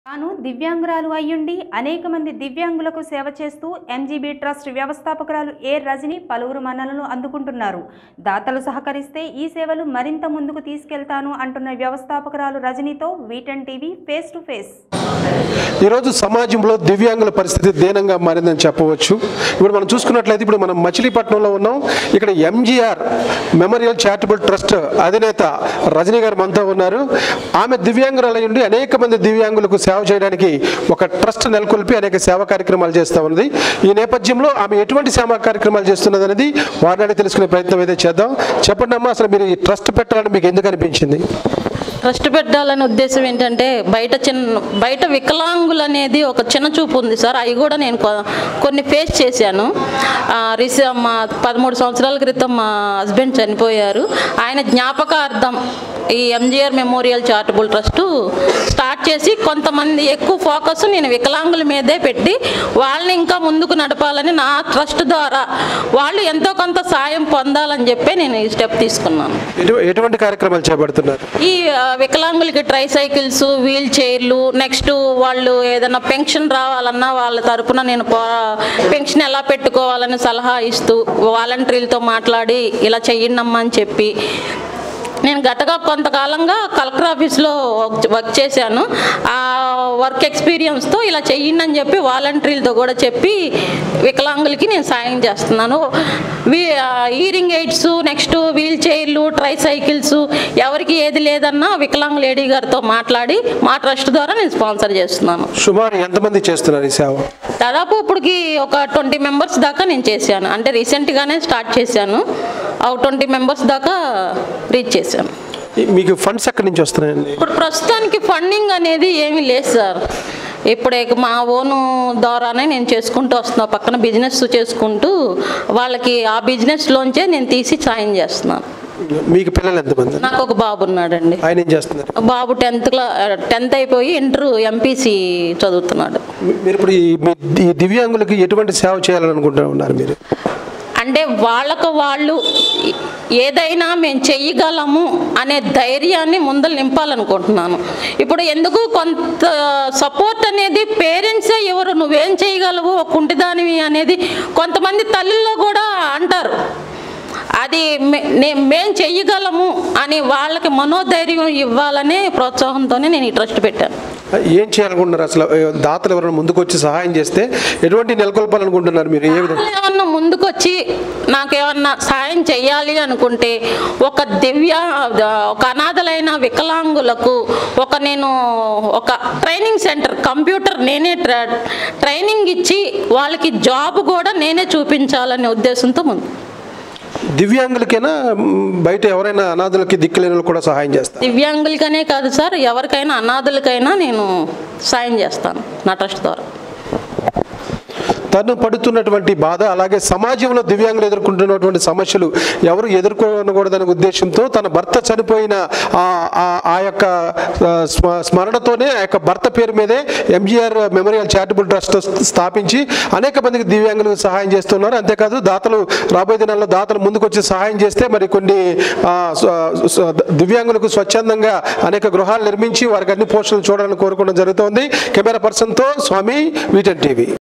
తాను దివ్యాంగురాలు అయ్యుండి అనేక మంది దివ్యాంగులకు సేవ చేస్తూ ఎంజీబీ ట్రస్ట్ వ్యవస్థాపకురాలు ఏ రజని పలువురు మన్నలను అందుకుంటున్నారు దాతలు సహకరిస్తే ఈ సేవలు మరింత ముందుకు తీసుకెళ్తాను అంటున్న వ్యవస్థాపకురాలు రజనీతో వీటన్ టీవీ ఫేస్ టు ఫేస్ ఈరోజు సమాజంలో దివ్యాంగుల పరిస్థితి దీనంగా మారిందని చెప్పవచ్చు ఇప్పుడు మనం చూసుకున్నట్లయితే ఇప్పుడు మనం మచిలీపట్నంలో ఉన్నాం ఇక్కడ ఎంజీఆర్ మెమోరియల్ చారిటబుల్ ట్రస్ట్ అధినేత రజనీ గారు మనతో ఉన్నారు ఆమె దివ్యాంగురాలు ఉండి అనేక మంది దివ్యాంగులకు సేవ చేయడానికి ఒక ట్రస్ట్ నెలకొల్పి అనేక సేవా కార్యక్రమాలు చేస్తూ ఉన్నది ఈ నేపథ్యంలో ఆమె ఎటువంటి సేవా కార్యక్రమాలు చేస్తున్నది అనేది వారిని తెలుసుకునే ప్రయత్నం అయితే చేద్దాం చెప్పండి అమ్మా అసలు మీరు ఈ ట్రస్ట్ పెట్టాలని మీకు ఎందుకు అనిపించింది ట్రస్ట్ పెట్టాలనే ఉద్దేశం ఏంటంటే బయట చిన్న బయట వికలాంగులు అనేది ఒక చిన్న చూపు ఉంది సార్ అవి కూడా నేను కొ- కొన్ని ఫేస్ చేశాను ఆ, రీసె మా పదమూడు సంవత్సరాల క్రితం మా హస్బెండ్ చనిపోయారు ఆయన జ్ఞాపకార్థం ఈ MGR memorial charitable trust start చేసి కొంతమంది ఎక్కువ ఫోకస్ నేను వికలాంగుల మీదే పెట్టి వాళ్ళని ఇంకా ముందుకు నడపాలని నా ట్రస్ట్ ద్వారా వాళ్ళు ఎంతో కొంత సాయం పొందాలని చెప్పి నేను ఈ స్టెప్ తీసుకున్నాను ఎటు- ఎటువంటి కార్యక్రమాలు చేపడుతున్నారు ఈ ఆ, వికలాంగులకి ట్రై సైకిల్స్ వీల్ చైర్లు నెక్స్ట్ వాళ్ళు ఏదైనా పెన్షన్ రావాలన్నా వాళ్ళ తరపున నేను పో- పెన్షన్ ఎలా పెట్టుకోవాలని సలహా ఇస్తూ వాలంటీర్లతో మాట్లాడి ఇలా చెయ్యండమ్మా అని చెప్పి నేను గతగా కొంతకాలంగా కలెక్టర్ ఆఫీస్లో వర్క్- వర్క్ చేశాను ఆ వర్క్ ఎక్స్పీరియన్స్తో ఇలా చెయ్యండి అని చెప్పి వాలంటీర్లతో కూడా చెప్పి వికలాంగులకి నేను సాయం చేస్తున్నాను వీ ఈరింగ్ ఎయిడ్స్ నెక్స్ట్ వీల్ చైర్లు ట్రై సైకిల్స్ ఎవరికి ఏది లేదన్నా వికలాంగ్ లేడీ గారితో మాట్లాడి మా ట్రస్ట్ ద్వారా నేను స్పాన్సర్ చేస్తున్నాను సుమారు ఎంతమంది చేస్తున్నారు ఈ సేవ దాదాపు ఇప్పటికి ఒక ట్వంటీ మెంబర్స్ దాకా నేను చేశాను అంటే రీసెంట్గానే స్టార్ట్ చేశాను ఆ ట్వంటీ మెంబర్స్ దాకా రీచ్ చేశాను ఈ- మీకు ఫండ్స్ ఎక్కడి నుంచి వస్తున్నాయండి ఇప్పుడు ప్రస్తుతానికి ఫండింగ్ అనేది ఏమీ లేదు సార్ ఇప్పుడు ఇక మా ఓను ద్వారానే నేను చేసుకుంటూ వస్తున్నా పక్కన బిజినెస్ చేసుకుంటూ వాళ్ళకి ఆ బిజినెస్లోంచే నేను తీసి సాయం చేస్తున్నాను మీకు పిల్లలు ఎంతమంది నాకు ఒక బాబు ఉన్నాడండి ఆయన ఏం చేస్తున్నారు బాబు టెన్త్ క్లా టెన్త్ అయిపోయి ఇంటర్ ఎంపీసీ చదువుతున్నాడు మీ- మీరు ఇప్పుడు ఈ మీ ఈ దివ్యాంగులకి ఎటువంటి సేవ చేయాలని అనుకుంటూ ఉన్నారు మీరు అంటే వాళ్ళకు వాళ్ళు ఏదైనా మేము చెయ్యగలము అనే ధైర్యాన్ని ముందర నింపాలనుకుంటున్నాను ఇప్పుడు ఎందుకు కొంత సపోర్ట్ అనేది పేరెంట్సే ఎవరు నువ్వేం చేయగలవు ఒక కుంటిదానివి అనేది కొంతమంది తల్లుల్లో కూడా అంటారు అది మే- నే- మేం చెయ్యగలము అని వాళ్ళకి మనోధైర్యం ఇవ్వాలనే ప్రోత్సాహంతోనే నేను ఈ ట్రస్ట్ పెట్టాను ఏం చేయాలనుకుంటున్నారు అసలు ఏ, దాతలు ఎవరైనా ముందుకు వచ్చి సహాయం చేస్తే ఎటువంటి నెలకొల్పాలనుకుంటున్నారు మీరు ఏ విధంగా వాళ్ళు ఏమన్నా ముందుకొచ్చి నాకేమన్నా సాయం చేయాలి అనుకుంటే ఒక దివ్య ఒక అనాథలైన వికలాంగులకు ఒక నేను ఒక ట్రైనింగ్ సెంటర్ కంప్యూటర్ నేనే ట్ర- ట్రైనింగ్ ఇచ్చి వాళ్ళకి జాబ్ కూడా నేనే చూపించాలనే ఉద్దేశంతో ముందు దివ్యాంగులకైనా మ్, బయట ఎవరైనా అనాథులకి దిక్కులేని వాళ్ళకి కూడా సహాయం చేస్తారు దివ్యాంగులకనే కాదు సార్ ఎవరికైనా అనాథులకైనా నేను సాయం చేస్తాను నా ట్రస్ట్ ద్వారా తను పడుతున్నటువంటి బాధ అలాగే సమాజంలో దివ్యాంగులు ఎదుర్కొంటున్నటువంటి సమస్యలు ఎవరు ఎదుర్కోనకూడదనే ఉద్దేశంతో తన భర్త చనిపోయిన ఆ- ఆ- ఆ యొక్క ఆ, స్మ- స్మరణతోనే ఆ యొక్క భర్త పేరు మీదే ఎంజీఆర్ మెమోరియల్ చారిటబుల్ ట్రస్ట్ స్థాపించి అనేక మందికి దివ్యాంగులకు సహాయం చేస్తున్నారు అంతేకాదు దాతలు రాబోయే దినాల్లో దాతలు ముందుకు వచ్చి సహాయం చేస్తే మరి కొన్ని ఆ, స్వ- స్వ- దివ్యాంగులకు స్వచ్ఛందంగా అనేక గృహాలు నిర్మించి వారికి అన్ని పోషణలు చూడాలని కోరుకోవడం జరుగుతోంది కెమెరా పర్సన్తో స్వామి వీటన్ టీవీ